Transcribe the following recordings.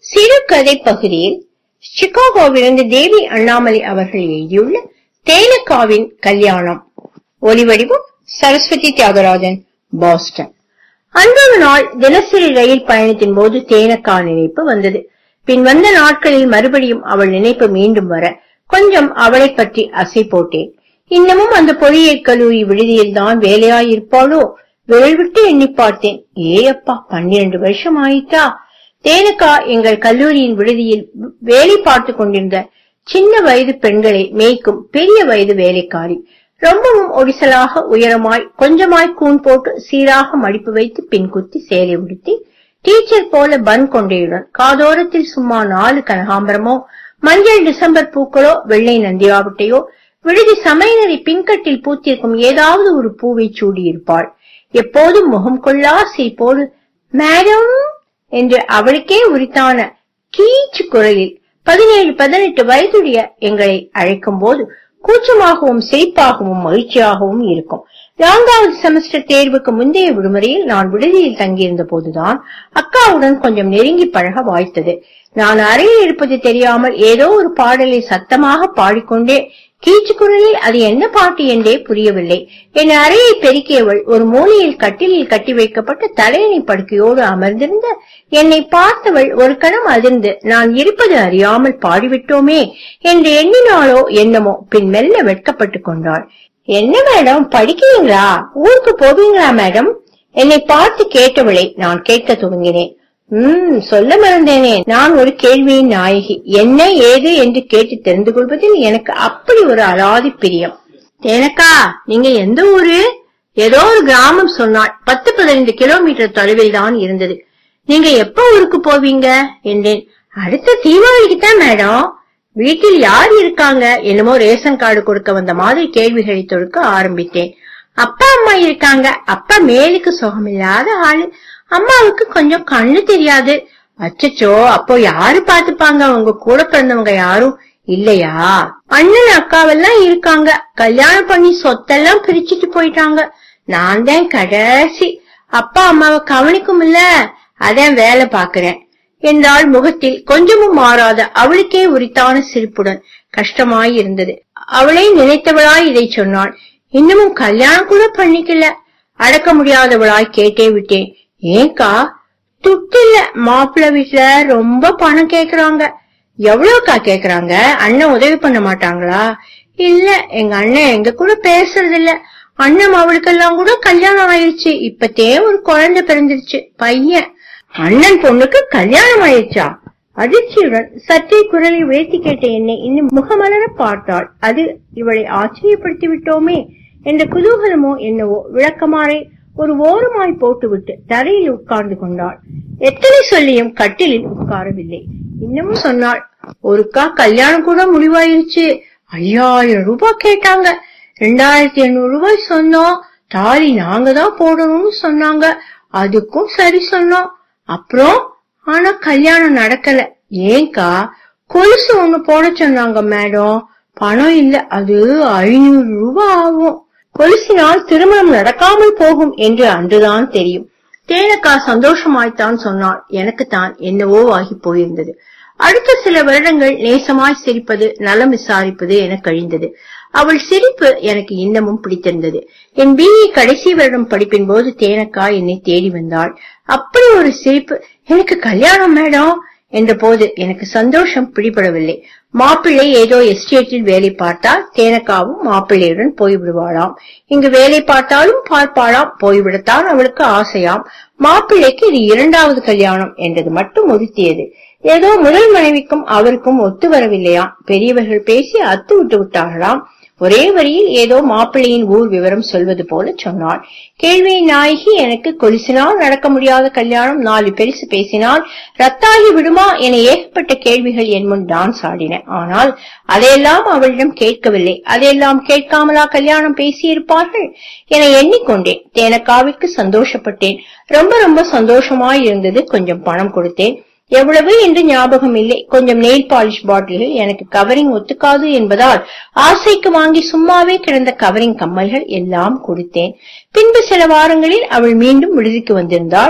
சிறுகதை பகுதியில் சிகாகோவிலிருந்து தேவி அண்ணாமலை அவர்கள் எழுதியுள்ள தேனக்காவின் கல்யாணம் ஒலிவடிவம் சரஸ்வதி தியாகராஜன் பாஸ்டன் அன்றொரு நாள் தினசரி ரயில் பயணத்தின் போது தேனக்கா நினைப்பு வந்தது பின் வந்த நாட்களில் மறுபடியும் அவள் நினைப்பு மீண்டும் வர கொஞ்சம் அவளை பற்றி அசை போட்டேன் இன்னமும் அந்த பொறியியல் கல்லூரி விடுதியில் தான் வேலையாயிருப்பாளோ விரல் விட்டு எண்ணி பார்த்தேன் ஏ அப்பா பன்னிரண்டு வருஷம் ஆயிட்டா தேனக்கா எங்கள் கல்லூரியின் விடுதியில் வேலை பார்த்து கொண்டிருந்த சின்ன வயது பெண்களை மேய்க்கும் பெரிய வயது வேலைக்காரி ரொம்பவும் ஒடிசலாக உயரமாய் கொஞ்சமாய் கூன் போட்டு சீராக மடிப்பு வைத்து பின் குத்தி சேலை உடுத்தி டீச்சர் போல பன் கொண்டையுடன் காதோரத்தில் சும்மா நாலு கனகாம்பரமோ மஞ்சள் டிசம்பர் பூக்களோ வெள்ளை நந்தியாவட்டையோ விடுதி சமையலறை பின்கட்டில் பூத்திருக்கும் ஏதாவது ஒரு பூவை சூடியிருப்பாள் எப்போதும் முகம் கொள்ளா சிரிப்போடு மேடம் என்று அவளுக்கே உரித்தான கீச்சு குரலில் பதினேழு பதினெட்டு வயதுடைய எங்களை அழைக்கும் போது கூச்சமாகவும் சிரிப்பாகவும் மகிழ்ச்சியாகவும் இருக்கும் நான்காவது செமஸ்டர் தேர்வுக்கு முந்தைய விடுமுறையில் நான் விடுதியில் தங்கியிருந்த போதுதான் அக்காவுடன் கொஞ்சம் நெருங்கி பழக வாய்த்தது நான் அறையில் இருப்பது தெரியாமல் ஏதோ ஒரு பாடலை சத்தமாக பாடிக்கொண்டே கீச்சு குரலில் அது என்ன பாட்டு என்றே புரியவில்லை என் அறையை பெருக்கியவள் ஒரு மூலையில் கட்டிலில் கட்டி வைக்கப்பட்ட தலையணை படுக்கையோடு அமர்ந்திருந்த என்னை பார்த்தவள் ஒரு கணம் அதிர்ந்து நான் இருப்பது அறியாமல் பாடிவிட்டோமே என்று எண்ணினாளோ என்னமோ பின் மெல்ல வெட்கப்பட்டுக் கொண்டாள் என்ன மேடம் படிக்கிறீங்களா ஊருக்கு போவீங்களா மேடம் என்னை பார்த்து கேட்டவளை நான் கேட்க துவங்கினேன் உம் சொல்ல மறந்தேனே நான் ஒரு கேள்வியின் நாயகி என்ன ஏது என்று கேட்டு தெரிந்து கொள்வதில் எனக்கு அப்படி ஒரு அலாதி பிரியம் தேனக்கா நீங்க எந்த ஊரு ஏதோ ஒரு கிராமம் சொன்னாள் பத்து பதினைந்து கிலோமீட்டர் தொலைவில் தான் இருந்தது நீங்க எப்ப ஊருக்கு போவீங்க என்றேன் அடுத்த தீபாவளிக்கு தான் மேடம் வீட்டில் யார் இருக்காங்க என்னமோ ரேஷன் கார்டு கொடுக்க வந்த மாதிரி கேள்விகளை தொடுக்க ஆரம்பித்தேன் அப்பா அம்மா இருக்காங்க அப்பா மேலுக்கு சுகமில்லாத ஆளு அம்மாவுக்கு கொஞ்சம் கண்ணு தெரியாது அச்சச்சோ அப்போ யாரு பாத்துப்பாங்க உங்க கூட பிறந்தவங்க யாரும் இல்லையா அண்ணன் அக்காவெல்லாம் இருக்காங்க கல்யாணம் பண்ணி சொத்தெல்லாம் பிரிச்சுட்டு போயிட்டாங்க நான் தான் கடைசி அப்பா அம்மாவை கவனிக்கும் இல்ல அதான் வேலை பாக்குறேன் என்றால் முகத்தில் கொஞ்சமும் மாறாத அவளுக்கே உரித்தான சிரிப்புடன் கஷ்டமாய் இருந்தது அவளை நினைத்தவளாய் இதை சொன்னாள் இன்னமும் கல்யாணம் கூட பண்ணிக்கல அடக்க முடியாதவளாய் கேட்டே விட்டேன் ஏங்கா துட்டில்ல மாப்பிள்ள வீட்டுல ரொம்ப பணம் கேக்குறாங்க எவ்வளவுக்கா கேக்குறாங்க அண்ணன் உதவி பண்ண மாட்டாங்களா இல்ல எங்க அண்ணன் எங்க கூட பேசுறது இல்ல அண்ணன் அவளுக்கெல்லாம் கூட கல்யாணம் ஆயிடுச்சு இப்பத்தே ஒரு குழந்தை பிறந்துருச்சு பையன் அண்ணன் பொண்ணுக்கு கல்யாணம் ஆயிடுச்சா அதிர்ச்சியுடன் சற்றே குரலை உயர்த்தி கேட்ட என்னை இன்னும் முகமலர பார்த்தாள் அது இவளை ஆச்சரியப்படுத்தி விட்டோமே என்ற குதூகலமோ என்னவோ விளக்கமாறை ஒரு ஓரமாய் போட்டுவிட்டு தரையில் உட்கார்ந்து கொண்டாள் எத்தனை சொல்லியும் கட்டிலில் உட்காரவில்லை இன்னமும் சொன்னாள் ஒருக்கா கல்யாணம் கூட முடிவாயிருச்சு ஐயாயிரம் ரூபாய் கேட்டாங்க ரெண்டாயிரத்தி எண்ணூறு ரூபாய் சொன்னோம் தாலி நாங்க தான் போடணும்னு சொன்னாங்க அதுக்கும் சரி சொன்னோம் அப்புறம் ஆனா கல்யாணம் நடக்கல ஏங்கா கொலுசு ஒண்ணு போட சொன்னாங்க மேடம் பணம் இல்ல அது ஐநூறு ரூபாய் ஆகும் கொலுசினால் திருமணம் நடக்காமல் போகும் என்று அன்றுதான் தெரியும் தேனக்கா சந்தோஷமாய்த்தான் சொன்னாள் எனக்கு தான் என்னவோ ஆகி போயிருந்தது அடுத்த சில வருடங்கள் நேசமாய் சிரிப்பது நலம் விசாரிப்பது என கழிந்தது அவள் சிரிப்பு எனக்கு இன்னமும் பிடித்திருந்தது என் பிஏ கடைசி வருடம் படிப்பின் போது தேனக்கா என்னை தேடி வந்தாள் அப்படி ஒரு சிரிப்பு எனக்கு கல்யாணம் மேடம் என்ற போது எனக்கு சந்தோஷம் பிடிபடவில்லை மாப்பிள்ளை ஏதோ எஸ்டேட்டில் வேலை பார்த்தால் தேனக்காவும் மாப்பிள்ளையுடன் போய்விடுவாளாம் இங்கு வேலை பார்த்தாலும் பார்ப்பாளாம் போய்விடத்தான் அவளுக்கு ஆசையாம் மாப்பிள்ளைக்கு இது இரண்டாவது கல்யாணம் என்றது மட்டும் உறுத்தியது ஏதோ முதல் மனைவிக்கும் அவருக்கும் ஒத்து வரவில்லையாம் பெரியவர்கள் பேசி அத்து விட்டு விட்டார்களாம் ஒரே வரியில் ஏதோ மாப்பிள்ளையின் ஊர் விவரம் சொல்வது போல சொன்னாள் கேள்வியின் நாயகி எனக்கு கொலுசினால் நடக்க முடியாத கல்யாணம் நாலு பெருசு பேசினால் ரத்தாகி விடுமா என ஏகப்பட்ட கேள்விகள் என் முன் டான்ஸ் ஆடின ஆனால் அதையெல்லாம் அவளிடம் கேட்கவில்லை அதையெல்லாம் கேட்காமலா கல்யாணம் பேசியிருப்பார்கள் என எண்ணிக்கொண்டேன் தேனக்காவிற்கு சந்தோஷப்பட்டேன் ரொம்ப ரொம்ப சந்தோஷமாய் இருந்தது கொஞ்சம் பணம் கொடுத்தேன் எவ்வளவு என்று ஞாபகம் இல்லை கொஞ்சம் நெயில் பாலிஷ் பாட்டில்கள் எனக்கு கவரிங் ஒத்துக்காது என்பதால் ஆசைக்கு வாங்கி சும்மாவே கிடந்த கவரிங் கம்மல்கள் எல்லாம் கொடுத்தேன் பின்பு சில வாரங்களில் அவள் மீண்டும் விடுதிக்கு வந்திருந்தாள்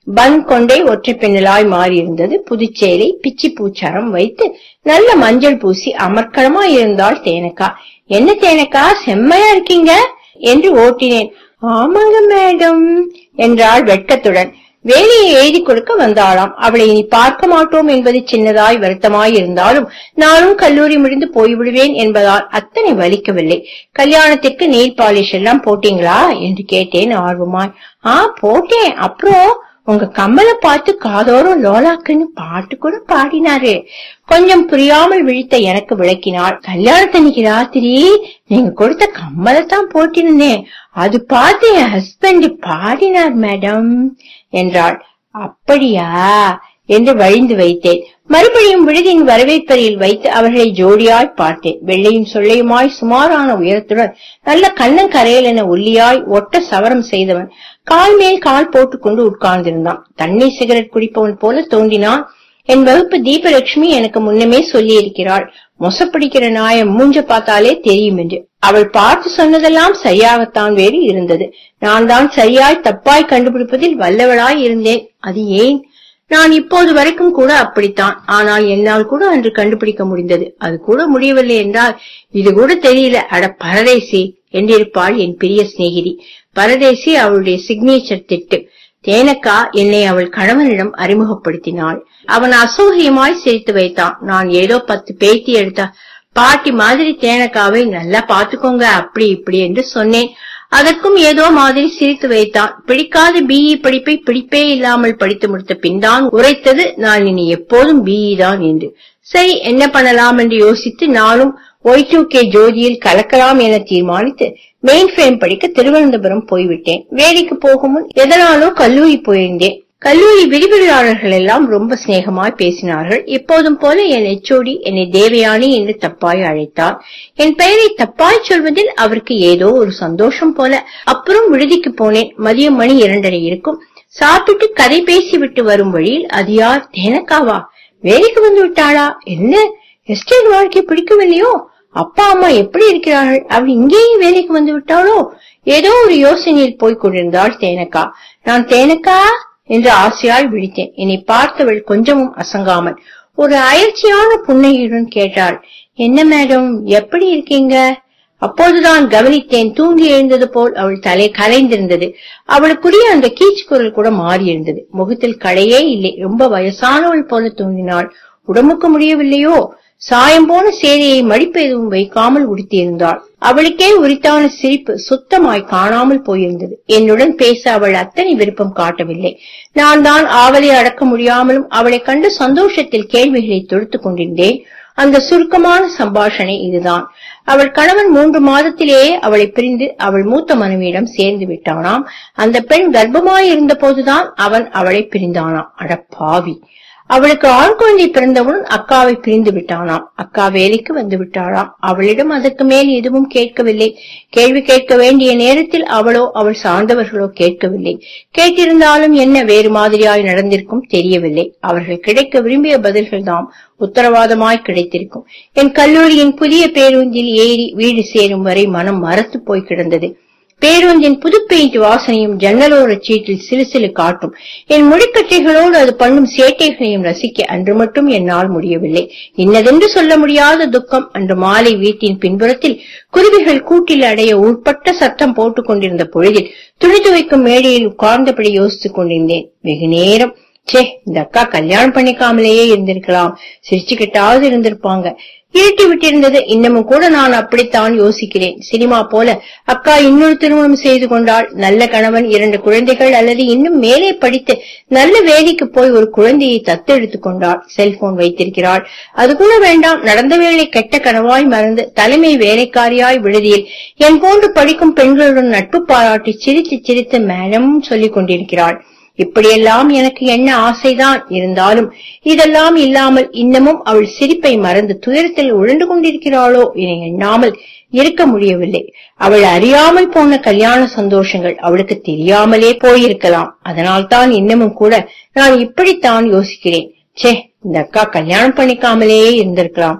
பன் கொண்டே ஒற்றை பின்னலாய் மாறியிருந்தது புதுச்சேரி பிச்சி பூச்சாரம் வைத்து நல்ல மஞ்சள் பூசி அமர்க்களமா இருந்தாள் தேனக்கா என்ன தேனக்கா செம்மையா இருக்கீங்க என்று ஓட்டினேன் ஆமாங்க மேடம் என்றாள் வெட்கத்துடன் வேலையை எழுதி கொடுக்க வந்தாளாம் அவளை இனி பார்க்க மாட்டோம் என்பது சின்னதாய் வருத்தமாய் இருந்தாலும் நானும் கல்லூரி முடிந்து போய்விடுவேன் என்பதால் அத்தனை வலிக்கவில்லை கல்யாணத்திற்கு நெயில் பாலிஷ் எல்லாம் போட்டீங்களா என்று கேட்டேன் ஆர்வமாய் ஆ போட்டேன் அப்புறம் உங்க கம்மலை பார்த்து காதோறும் லோலாக்குன்னு பாட்டு கூட பாடினாரு கொஞ்சம் புரியாமல் விழித்த எனக்கு விளக்கினாள் கல்யாணத்தன்னைக்கு ராத்திரி நீங்க கொடுத்த கம்மலை தான் போட்டிருந்தேன் அது பார்த்து என் ஹஸ்பண்ட் பாடினார் மேடம் என்றாள் அப்படியா என்று வழிந்து வைத்தேன் மறுபடியும் விடுதியின் வரவேற்பறையில் வைத்து அவர்களை ஜோடியாய் பார்த்தேன் வெள்ளையும் சொல்லையுமாய் சுமாரான உயரத்துடன் நல்ல கண்ணங்கரையல் என ஒல்லியாய் ஒட்ட சவரம் செய்தவன் கால் மேல் கால் போட்டுக்கொண்டு உட்கார்ந்திருந்தான் தண்ணீர் சிகரெட் குடிப்பவன் போல தோன்றினான் என் வகுப்பு தீபலட்சுமி எனக்கு முன்னமே சொல்லி இருக்கிறாள் மொசப்பிடிக்கிற நாயம் மூஞ்ச பார்த்தாலே தெரியும் என்று அவள் பார்த்து சொன்னதெல்லாம் சரியாகத்தான் வேறு இருந்தது நான் தான் சரியாய் தப்பாய் கண்டுபிடிப்பதில் வல்லவளாய் இருந்தேன் அது ஏன் நான் இப்போது வரைக்கும் கூட அப்படித்தான் ஆனால் என்னால் கூட அன்று கண்டுபிடிக்க முடிந்தது அது கூட முடியவில்லை என்றால் இது கூட தெரியல அட பரதேசி என்றிருப்பாள் என் பிரிய சிநேகிதி பரதேசி அவளுடைய சிக்னேச்சர் திட்டு தேனக்கா என்னை அவள் கணவனிடம் அறிமுகப்படுத்தினாள் அவன் அசௌகரியமாய் சிரித்து வைத்தான் நான் ஏதோ பத்து பேத்தி எடுத்தா பாட்டி மாதிரி தேனக்காவை நல்லா பாத்துக்கோங்க அப்படி இப்படி என்று சொன்னேன் அதற்கும் ஏதோ மாதிரி சிரித்து வைத்தான் பிடிக்காத பிஇ படிப்பை பிடிப்பே இல்லாமல் படித்து முடித்த பின்தான் உரைத்தது நான் இனி எப்போதும் பிஇ தான் என்று சரி என்ன பண்ணலாம் என்று யோசித்து நானும் ஒய் டூ கே ஜோதியில் கலக்கலாம் என தீர்மானித்து மெயின் ஃப்ரேம் படிக்க திருவனந்தபுரம் போய்விட்டேன் வேலைக்கு போகும் முன் எதனாலோ கல்லூரி போயிருந்தேன் கல்லூரி விரிவுரையாளர்கள் எல்லாம் ரொம்ப சிநேகமாய் பேசினார்கள் எப்போதும் போல என் எச்ஓடி என்னை தேவயானி என்று தப்பாய் அழைத்தார் என் பெயரை தப்பாய் சொல்வதில் அவருக்கு ஏதோ ஒரு சந்தோஷம் போல அப்புறம் விடுதிக்கு போனேன் மதியம் மணி இரண்டரை இருக்கும் சாப்பிட்டு கதை பேசிவிட்டு வரும் வழியில் அது யார் தேனக்காவா வேலைக்கு வந்து விட்டாளா என்ன எஸ்டேட் வாழ்க்கை பிடிக்கவில்லையோ அப்பா அம்மா எப்படி இருக்கிறார்கள் அவள் இங்கேயும் வேலைக்கு வந்து விட்டாளோ ஏதோ ஒரு யோசனையில் போய்க் கொண்டிருந்தாள் தேனக்கா நான் தேனக்கா என்று ஆசையால் விழித்தேன் என்னை பார்த்தவள் கொஞ்சமும் அசங்காமல் ஒரு அயற்சியான புன்னகையுடன் கேட்டாள் என்ன மேடம் எப்படி இருக்கீங்க அப்போதுதான் கவனித்தேன் தூங்கி எழுந்தது போல் அவள் தலை கலைந்திருந்தது அவளுக்குரிய அந்த கீச் குரல் கூட மாறியிருந்தது முகத்தில் களையே இல்லை ரொம்ப வயசானவள் போல தோன்றினாள் உடம்புக்கு முடியவில்லையோ சாயம் போன சேலையை மடிப்பு எதுவும் வைக்காமல் உடுத்தியிருந்தாள் அவளுக்கே உரித்தான சிரிப்பு சுத்தமாய் காணாமல் போயிருந்தது என்னுடன் பேச அவள் அத்தனை விருப்பம் காட்டவில்லை நான் தான் ஆவலை அடக்க முடியாமலும் அவளை கண்டு சந்தோஷத்தில் கேள்விகளை தொடுத்துக் கொண்டிருந்தேன் அந்த சுருக்கமான சம்பாஷணை இதுதான் அவள் கணவன் மூன்று மாதத்திலேயே அவளை பிரிந்து அவள் மூத்த மனைவியிடம் சேர்ந்து விட்டானாம் அந்த பெண் கர்ப்பமாயிருந்த போதுதான் அவன் அவளை பிரிந்தானாம் அட பாவி அவளுக்கு ஆண் குழந்தை பிறந்தவுடன் அக்காவை பிரிந்து விட்டானாம் அக்கா வேலைக்கு வந்து விட்டாளாம் அவளிடம் அதற்கு மேல் எதுவும் கேட்கவில்லை கேள்வி கேட்க வேண்டிய நேரத்தில் அவளோ அவள் சார்ந்தவர்களோ கேட்கவில்லை கேட்டிருந்தாலும் என்ன வேறு மாதிரியாய் நடந்திருக்கும் தெரியவில்லை அவர்கள் கிடைக்க விரும்பிய பதில்கள் தாம் உத்தரவாதமாய் கிடைத்திருக்கும் என் கல்லூரியின் புதிய பேருந்தில் ஏறி வீடு சேரும் வரை மனம் மரத்து போய் கிடந்தது பேருந்தின் புது பெயிண்ட் வாசனையும் ஜன்னலோர சீட்டில் சிலுசிலு காட்டும் என் முடிக்கட்டைகளோடு அது பண்ணும் சேட்டைகளையும் ரசிக்க அன்று மட்டும் என்னால் முடியவில்லை இன்னதென்று சொல்ல முடியாத துக்கம் அன்று மாலை வீட்டின் பின்புறத்தில் குருவிகள் கூட்டில் அடைய உட்பட்ட சத்தம் போட்டுக் கொண்டிருந்த பொழுதில் துணி துவைக்கும் மேடையில் உட்கார்ந்தபடி யோசித்துக் கொண்டிருந்தேன் வெகு நேரம் சே இந்த அக்கா கல்யாணம் பண்ணிக்காமலேயே இருந்திருக்கலாம் சிரிச்சுக்கிட்டாவது இருந்திருப்பாங்க இருட்டி விட்டிருந்தது இன்னமும் கூட நான் அப்படித்தான் யோசிக்கிறேன் சினிமா போல அக்கா இன்னொரு திருமணம் செய்து கொண்டாள் நல்ல கணவன் இரண்டு குழந்தைகள் அல்லது இன்னும் மேலே படித்து நல்ல வேலைக்கு போய் ஒரு குழந்தையை தத்தெடுத்துக் கொண்டாள் செல்போன் வைத்திருக்கிறாள் அது கூட வேண்டாம் நடந்த வேலை கெட்ட கனவாய் மறந்து தலைமை வேலைக்காரியாய் விடுதியில் என் போன்று படிக்கும் பெண்களுடன் நட்பு பாராட்டி சிரித்து சிரித்து மேடம் சொல்லிக் கொண்டிருக்கிறாள் இப்படியெல்லாம் எனக்கு என்ன ஆசைதான் இருந்தாலும் இதெல்லாம் இல்லாமல் இன்னமும் அவள் சிரிப்பை மறந்து துயரத்தில் உழண்டு கொண்டிருக்கிறாளோ என எண்ணாமல் இருக்க முடியவில்லை அவள் அறியாமல் போன கல்யாண சந்தோஷங்கள் அவளுக்கு தெரியாமலே போயிருக்கலாம் அதனால்தான் இன்னமும் கூட நான் இப்படித்தான் யோசிக்கிறேன் ச்சே இந்த அக்கா கல்யாணம் பண்ணிக்காமலேயே இருந்திருக்கலாம்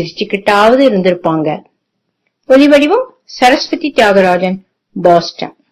சிரிச்சுக்கிட்டாவது இருந்திருப்பாங்க ஒலிவடிவம் சரஸ்வதி தியாகராஜன் பாஸ்டன்